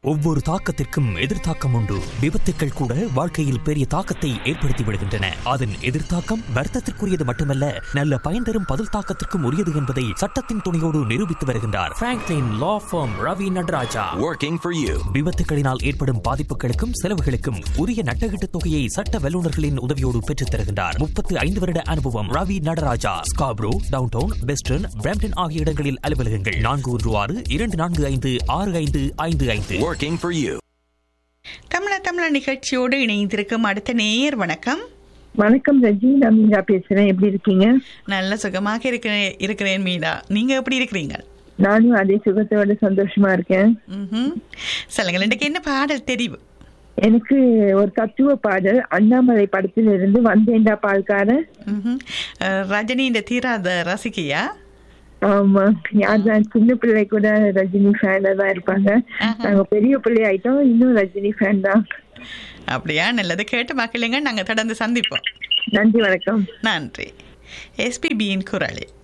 ஒவ்வொரு தாக்கத்திற்கும் எதிர்த்தாக்கம் உண்டு விபத்துக்கள் கூட வாழ்க்கையில் பெரிய தாக்கத்தை ஏற்படுத்தி விடுகின்றன அதன் எதிர்த்தாக்கம் வர்த்தத்திற்குரியது மட்டுமல்ல நல்ல பயன் தரும் பதில் தாக்கத்திற்கும் உரியது என்பதை சட்டத்தின் துணையோடு நிரூபித்து வருகின்றார் Franklin law firm Ravi Nataraja Working for you. விபத்துகளினால் ஏற்படும் பாதிப்புகளுக்கும் செலவுகளுக்கும் உரிய நட்டகீட்டு தொகையை சட்ட வல்லுநர்களின் உதவியோடு பெற்றுத் தருகின்றார் முப்பத்து ஐந்து வருட அனுபவம் Ravi Nataraja Scarborough downtown western Brampton ஆகிய இடங்களில் அலுவலகங்கள் நான்கு ஒன்று ஆறு இரண்டு நான்கு ஐந்து ஆறு ஐந்து ஐந்து ஐந்து Working for you. தமிழ தமிழ நிகழ்ச்சியோடு இணைந்திருக்கும் அடுத்த நேயர் வணக்கம் வணக்கம் ரஜி நான் மீரா பேசுறேன் எப்படி இருக்கீங்க நல்ல சுகமாக இருக்கிறேன் இருக்கிறேன் மீனா நீங்க எப்படி இருக்கிறீங்க நானும் அதே சுகத்தோட சந்தோஷமா இருக்கேன் ம்ஹும். சொல்லுங்கள் இன்றைக்கு என்ன பாடல் தெரிவு எனக்கு ஒரு தத்துவ பாடல் அண்ணாமலை படத்துல இருந்து வந்தேண்டா பால்காரன் ம்ஹும். அஹ், ரஜினி இந்த தீராத ரசிகையா ஆமா யார் தான் சின்ன பிள்ளை கூட ரஜினி ஃபேனா தான் இருப்பாங்க நாங்க பெரிய பிள்ளை ஆயிட்டோம் இன்னும் ரஜினி ஃபேன் தான் அப்படியா நல்லது கேட்டு மக்களுங்க நாங்க தொடர்ந்து சந்திப்போம் நன்றி வணக்கம் நன்றி எஸ்பிபியின் குரலில்